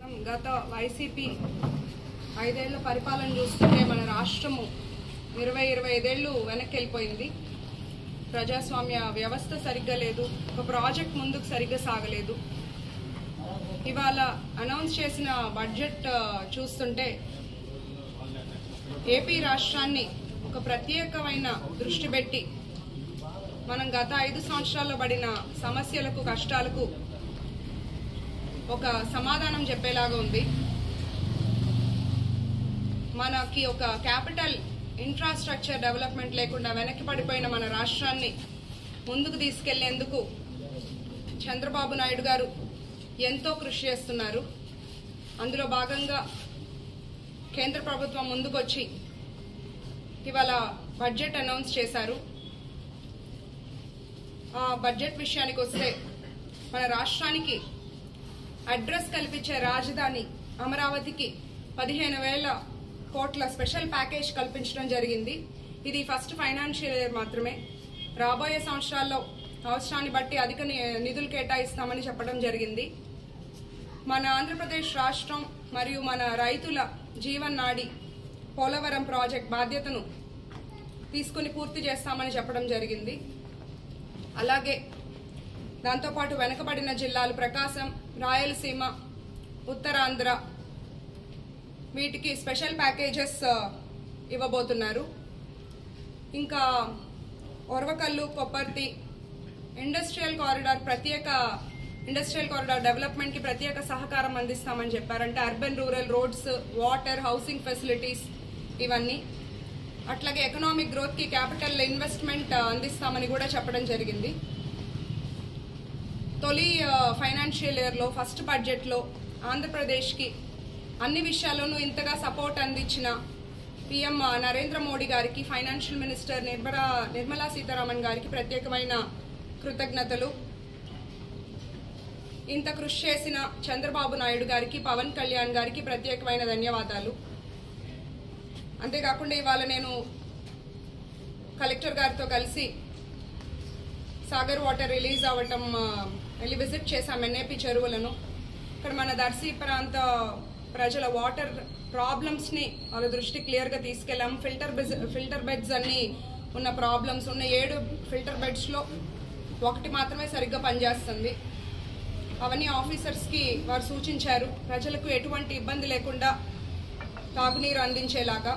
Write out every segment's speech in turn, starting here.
గత వైసీపీ ఐదేళ్ల పరిపాలన చూస్తుంటే మన రాష్ట్రము ఇరవై ఇరవై ఐదేళ్లు వెనక్కి వెళ్ళిపోయింది ప్రజాస్వామ్య వ్యవస్థ సరిగ్గా లేదు ఒక ప్రాజెక్ట్ ముందుకు సరిగ్గా సాగలేదు ఇవాళ అనౌన్స్ చేసిన బడ్జెట్ ఆ, చూస్తుంటే ఏపీ రాష్ట్రాన్ని ఒక ప్రత్యేకమైన దృష్టి పెట్టి మనం గత ఐదు సంవత్సరాల్లో పడిన సమస్యలకు కష్టాలకు ఒక సమాధానం చెప్పేలాగా ఉంది మనకి ఒక క్యాపిటల్ ఇన్ఫ్రాస్ట్రక్చర్ డెవలప్మెంట్ లేకుండా వెనక్కి పడిపోయిన మన రాష్ట్రాన్ని ముందుకు తీసుకెళ్లేందుకు చంద్రబాబు నాయుడు గారు ఎంతో కృషి చేస్తున్నారు అందులో భాగంగా కేంద్ర ప్రభుత్వం ముందుకొచ్చి ఇవాళ బడ్జెట్ అనౌన్స్ చేశారు ఆ బడ్జెట్ విషయానికి వస్తే మన రాష్ట్రానికి అడ్రస్ కల్పించే రాజధాని అమరావతికి పదిహేను వేల కోట్ల స్పెషల్ ప్యాకేజ్ కల్పించడం జరిగింది ఇది ఫస్ట్ ఫైనాన్షియల్ ఇయర్ మాత్రమే రాబోయే సంవత్సరాల్లో అవసరాన్ని బట్టి అధిక ని- నిధులు కేటాయిస్తామని చెప్పడం జరిగింది మన ఆంధ్రప్రదేశ్ రాష్ట్రం మరియు మన రైతుల జీవన్నాడి పోలవరం ప్రాజెక్ట్ బాధ్యతను తీసుకుని పూర్తి చేస్తామని చెప్పడం జరిగింది అలాగే దాంతోపాటు వెనుకబడిన జిల్లాలు ప్రకాశం రాయలసీమ ఉత్తరాంధ్ర వీటికి స్పెషల్ ప్యాకేజెస్ ఆ, ఇవ్వబోతున్నారు ఇంకా ఒరవకల్లు కొప్పర్తి ఇండస్ట్రియల్ కారిడార్ ప్రత్యేక ఇండస్ట్రియల్ కారిడార్ డెవలప్మెంట్ కి ప్రత్యేక సహకారం అందిస్తామని చెప్పారంటే urban rural roads water housing facilities ఇవన్నీ అట్లాగే ఎకనామిక్ గ్రోత్ కి క్యాపిటల్ ఇన్వెస్ట్మెంట్ ఆ, అందిస్తామని కూడా చెప్పడం జరిగింది తొలి ఫైనాన్షియల్ ఇయర్ లో ఫస్ట్ బడ్జెట్ లో ఆంధ్రప్రదేశ్ కి అన్ని విషయాల్లోనూ ఇంతగా సపోర్ట్ అందించిన పిఎం నరేంద్ర మోడీ గారికి ఫైనాన్షియల్ మినిస్టర్ నిర్మలా నిర్మలా సీతారామన్ గారికి ప్రత్యేకమైన కృతజ్ఞతలు ఇంత కృషి చేసిన చంద్రబాబు నాయుడు గారికి పవన్ కళ్యాణ్ గారికి ప్రత్యేకమైన ధన్యవాదాలు అంతేకాకుండా ఇవాళ నేను కలెక్టర్ గారితో కలిసి సాగర్ వాటర్ రిలీజ్ అవ్వటం ఆ, వెళ్ళి విజిట్ చేశాం ఎన్ఏపి చెరువులను ఇక్కడ మన దర్శి ప్రాంత ప్రజల వాటర్ ప్రాబ్లమ్స్ ని వాళ్ళ దృష్టి క్లియర్ గా తీసుకెళ్ళాం ఫిల్టర్ ఫిల్టర్ బెడ్స్ అన్ని ఉన్న ప్రాబ్లమ్స్ ఉన్న ఏడు ఫిల్టర్ బెడ్స్ లో ఒకటి మాత్రమే సరిగ్గా పనిచేస్తుంది అవన్నీ ఆఫీసర్స్ కి వారు సూచించారు ప్రజలకు ఎటువంటి ఇబ్బంది లేకుండా తాగునీరు అందించేలాగా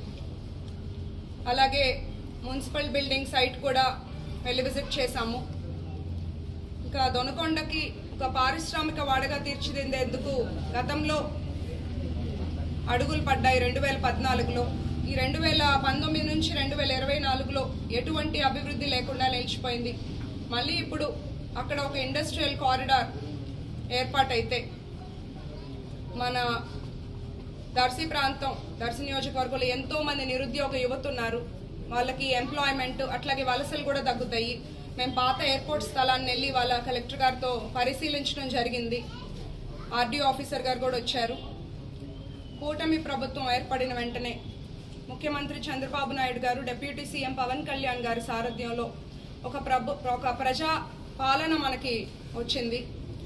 అలాగే మున్సిపల్ బిల్డింగ్ సైట్ కూడా వెళ్ళి విజిట్ చేశాము ఇంకా దొనకొండకి ఒక పారిశ్రామిక వాడగా తీర్చిదిద్దేందుకు గతంలో అడుగులు పడ్డాయి రెండు వేల పద్నాలుగులో ఈ రెండు వేల పంతొమ్మిది నుంచి రెండు వేల ఇరవై నాలుగులో ఎటువంటి అభివృద్ధి లేకుండా నిలిచిపోయింది మళ్ళీ ఇప్పుడు అక్కడ ఒక ఇండస్ట్రియల్ కారిడార్ ఏర్పాటైతే మన దర్శి ప్రాంతం దర్శి నియోజకవర్గంలో ఎంతో మంది నిరుద్యోగ యువత ఉన్నారు వాళ్ళకి ఎంప్లాయ్మెంట్ అట్లాగే వలసలు కూడా తగ్గుతాయి మేము పాత ఎయిర్పోర్ట్ స్థలాన్ని వెళ్ళి వాళ్ళ కలెక్టర్ గారితో పరిశీలించడం జరిగింది ఆర్డీఓ ఆఫీసర్ గారు కూడా వచ్చారు కూటమి ప్రభుత్వం ఏర్పడిన వెంటనే ముఖ్యమంత్రి చంద్రబాబు నాయుడు గారు డిప్యూటీ సీఎం పవన్ కళ్యాణ్ గారి సారథ్యంలో ఒక ప్రభు ఒక ప్రజా పాలన మనకి వచ్చింది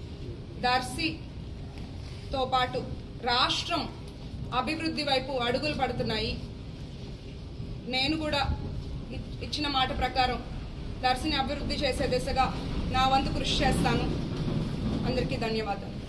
దర్శితో పాటు రాష్ట్రం అభివృద్ధి వైపు అడుగులు పడుతున్నాయి నేను కూడా ఇ- ఇచ్చిన మాట ప్రకారం దర్శిని అభివృద్ధి చేసే దిశగా నా వంతు కృషి చేస్తాను అందరికీ ధన్యవాదాలు